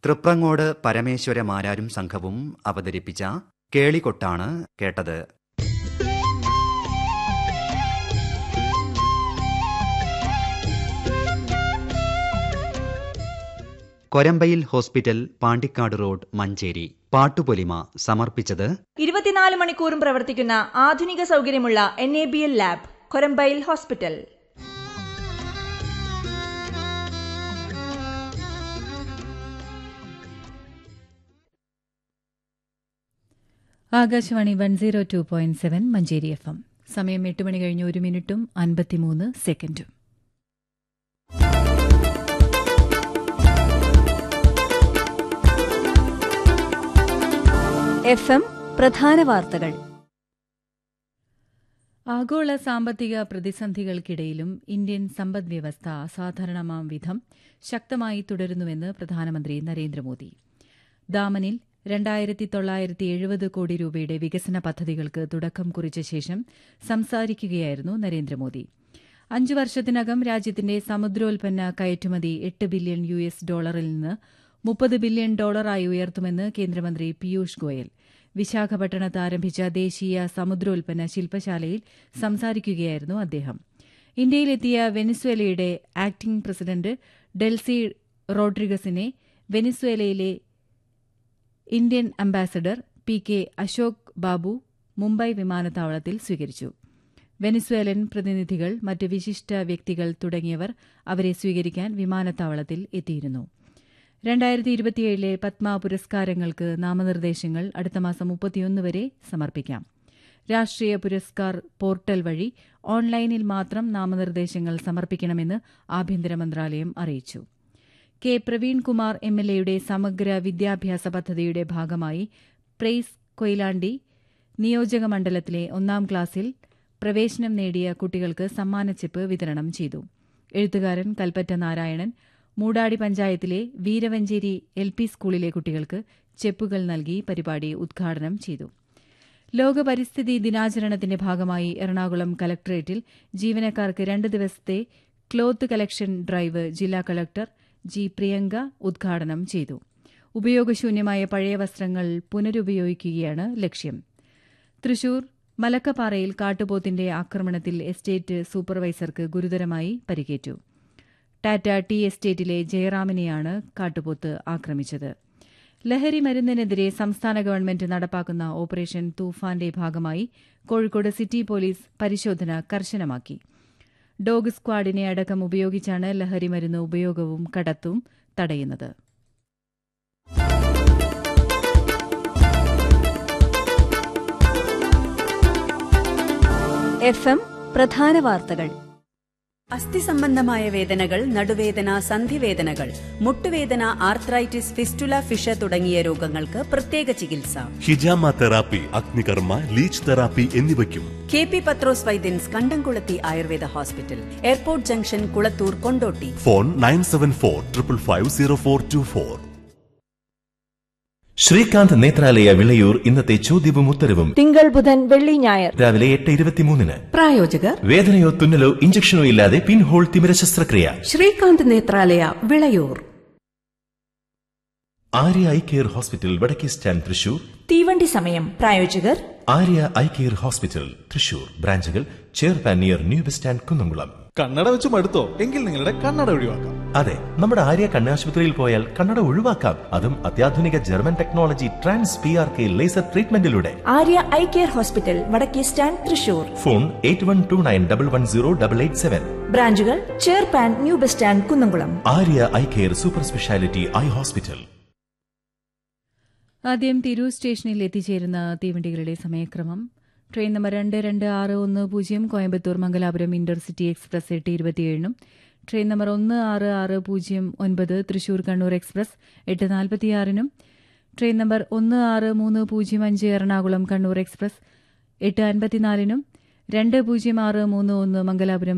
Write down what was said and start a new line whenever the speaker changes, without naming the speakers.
തൃപ്രങ്ങോട് പരമേശ്വര മാരാരും സംഘവും അവതരിപ്പിച്ച കേളികൊട്ടാണ് കേട്ടത് കൊരമ്പയിൽ ഹോസ്പിറ്റൽ പാണ്ടിക്കാട് റോഡ് മഞ്ചേരി പാട്ടുപൊലിമ സമർപ്പിച്ചത്
ഇരുപത്തിനാല് മണിക്കൂറും പ്രവർത്തിക്കുന്ന ആധുനിക സൗകര്യമുള്ള N A B L lab Korambayil hospital
Akashvani one zero two point seven Manjeri F M സമയം എട്ട് മണി കഴിഞ്ഞ് ഒരു മിനിറ്റും അൻപത്തിമൂന്ന് സെക്കൻഡും
എഫ് എം പ്രധാന വാർത്തകൾ
ആഗോള സാമ്പത്തിക പ്രതിസന്ധികൾക്കിടയിലും ഇന്ത്യൻ സമ്പദ്വ്യവസ്ഥ അസാധാരണമാം വിധം ശക്തമായി തുടരുന്നുവെന്ന് പ്രധാനമന്ത്രി നരേന്ദ്രമോദി ദാമനിൽ രണ്ടായിരത്തി തൊള്ളായിരത്തി എഴുപത് കോടി രൂപയുടെ വികസന പദ്ധതികൾക്ക് തുടക്കം കുറിച്ച ശേഷം സംസാരിക്കുകയായിരുന്നു നരേന്ദ്രമോദി അഞ്ചു വർഷത്തിനകം രാജ്യത്തിന്റെ സമുദ്രോൽപ്പന്ന കയറ്റുമതി എട്ട് ബില്യൺ യു എസ് ഡോളറിൽ നിന്ന് മുപ്പത് ബില്യൺ ഡോളറായി ഉയർത്തുമെന്ന് കേന്ദ്രമന്ത്രി പീയൂഷ് ഗോയൽ വിശാഖപട്ടണത്ത് ആരംഭിച്ച ദേശീയ സമുദ്രോൽപ്പന്ന ശില്പശാലയിൽ സംസാരിക്കുകയായിരുന്നു അദ്ദേഹം ഇന്ത്യയിലെത്തിയ വെനിസ്വേലയുടെ ആക്ടിംഗ് പ്രസിഡന്റ് ഡെൽസി റോഡ്രിഗസിനെ വെനിസ്വേലയിലെ Indian ambassador P K Ashok Babu Mumbai വിമാനത്താവളത്തിൽ സ്വീകരിച്ചു വെനിസ്വേലൻ പ്രതിനിധികൾ മറ്റ് വിശിഷ്ട വ്യക്തികൾ തുടങ്ങിയവർ അവരെ സ്വീകരിക്കാൻ വിമാനത്താവളത്തിൽ എത്തിയിരുന്നു രണ്ടായിരത്തി ഇരുപത്തിയേഴിലെ പത്മ പുരസ്കാരങ്ങൾക്ക് നാമനിർദ്ദേശങ്ങൾ അടുത്ത മാസം മുപ്പത്തിയൊന്ന് വരെ സമർപ്പിക്കാം രാഷ്ട്രീയ പുരസ്കാർ പോർട്ടൽ വഴി ഓൺലൈനിൽ മാത്രം നാമനിർദ്ദേശങ്ങൾ സമർപ്പിക്കണമെന്ന് ആഭ്യന്തര മന്ത്രാലയം അറിയിച്ചു കെ പ്രവീൺകുമാർ എം എൽ എയുടെ സമഗ്ര വിദ്യാഭ്യാസ പദ്ധതിയുടെ ഭാഗമായി പ്രൈസ് കൊയിലാണ്ടി നിയോജക മണ്ഡലത്തിലെ ഒന്നാം ക്ലാസ്സിൽ പ്രവേശനം നേടിയ കുട്ടികൾക്ക് സമ്മാനച്ചിപ്പ് വിതരണം ചെയ്തു എഴുത്തുകാരൻ കൽപ്പറ്റ നാരായണൻ മൂടാടി പഞ്ചായത്തിലെ വീരവഞ്ചേരി എൽ പി സ്കൂളിലെ കുട്ടികൾക്ക് ചെപ്പുകൾ നൽകി പരിപാടി ഉദ്ഘാടനം ചെയ്തു ലോക പരിസ്ഥിതി ദിനാചരണത്തിന്റെ ഭാഗമായി എറണാകുളം കലക്ടറേറ്റിൽ ജീവനക്കാർക്ക് രണ്ട് ദിവസത്തെ ക്ലോത്ത് കളക്ഷൻ ഡ്രൈവ് ജില്ലാ കളക്ടർ ജി പ്രിയങ്ക ഉദ്ഘാടനം ചെയ്തു ഉപയോഗശൂന്യമായ പഴയ വസ്ത്രങ്ങൾ പുനരുപയോഗിക്കുകയാണ് ലക്ഷ്യം തൃശൂർ മലക്കപ്പാറയിൽ കാട്ടുപോത്തിന്റെ ആക്രമണത്തിൽ എസ്റ്റേറ്റ് സൂപ്പർവൈസർക്ക് ഗുരുതരമായി പരിക്കേറ്റു ടാറ്റ ടി എസ്റ്റേറ്റിലെ ജയറാമിനെയാണ് കാട്ടുപോത്ത് ആക്രമിച്ചത് ലഹരി മരുന്നിനെതിരെ സംസ്ഥാന ഗവൺമെന്റ് നടപ്പാക്കുന്ന ഓപ്പറേഷൻ തൂഫാന്റെ ഭാഗമായി കോഴിക്കോട് സിറ്റി പോലീസ് പരിശോധന കർശനമാക്കി ഡോഗ് സ്ക്വാഡിനെ അടക്കം ഉപയോഗിച്ചാണ് ലഹരി മരുന്ന് ഉപയോഗവും കടത്തും തടയുന്നത്
എഫ് എം പ്രധാന വാർത്തകൾ
അസ്ഥി സംബന്ധമായ വേദനകൾ നടുവേദന സന്ധിവേദനകൾ മുട്ടുവേദന ആർത്രൈറ്റിസ് ഫിസ്റ്റുല ഫിഷ തുടങ്ങിയ രോഗങ്ങൾക്ക് പ്രത്യേക ചികിത്സ
ഹിജാമ തെറാപ്പി അഗ്നികർമ്മ ലീച്ച് തെറാപ്പി എന്നിവയ്ക്കും
K P Pathros Vaidyans Kandamkulathy Ayurveda hospital airport junction Kulathur Kondotty
phone nine seven four triple five zero four two four
Srikanth Netralaya Vilayur ഇന്നത്തെ ചോദ്യവും ഉത്തരവും
തിങ്കൾ ബുധൻ വെള്ളി ഞായർ
രാവിലെ എട്ട് ഇരുപത്തിമൂന്നിന്
പ്രായോജകർ
വേദനയോ തുന്നലോ ഇഞ്ചക്ഷനോ ഇല്ലാതെ പിൻഹോൾ തിമിര ശസ്ത്രക്രിയ
Srikanth Netralaya Vilayur
Arya eye care hospital വടക്കേ സ്റ്റാൻഡ് തൃശൂർ
തീവണ്ടി സമയം പ്രായോജകർ
Arya eye care hospital Thrissur ബ്രാഞ്ചുകൾ ചെയർപാൻ near new bus stand Kunnamkulam
കണ്ണട വെച്ച് മടുത്തോ എങ്കിൽ നിങ്ങളുടെ കണ്ണട ഒഴിവാക്കാം
അതെ നമ്മുടെ ആര്യ കണ്ണാശുപത്രിയിൽ പോയാൽ കണ്ണട ഒഴിവാക്കാം അതും അത്യാധുനിക German technology trans P R K laser ട്രീറ്റ്മെന്റിലൂടെ
ആര്യ ഐ കെയർ ഹോസ്പിറ്റൽ വടക്കേ stand Thrissur
phone eight one two nine double one zero double eight seven
ബ്രാഞ്ചുകൾ ചെയർപാൻ new bus stand Kunnamkulam
Arya eye care super speciality eye hospital
ആദ്യം തിരൂർ സ്റ്റേഷനിൽ എത്തിച്ചേരുന്ന തീവണ്ടികളുടെ സമയക്രമം train number രണ്ട് രണ്ട് ആറ് ഒന്ന് പൂജ്യം കോയമ്പത്തൂർ മംഗലാപുരം ഇന്റർസിറ്റി എക്സ്പ്രസ് എട്ട് ഇരുപത്തിയേഴിനും ട്രെയിൻ നമ്പർ ഒന്ന് ആറ് ആറ് പൂജ്യം ഒൻപത് തൃശൂർ കണ്ണൂർ എക്സ്പ്രസ് എട്ട് നാൽപ്പത്തിയാറിനും ട്രെയിൻ നമ്പർ ഒന്ന് ആറ് മൂന്ന് പൂജ്യം അഞ്ച് എറണാകുളം കണ്ണൂർ എക്സ്പ്രസ് എട്ട് അൻപത്തിനാലിനും രണ്ട് പൂജ്യം ആറ് മൂന്ന് ഒന്ന് മംഗലാപുരം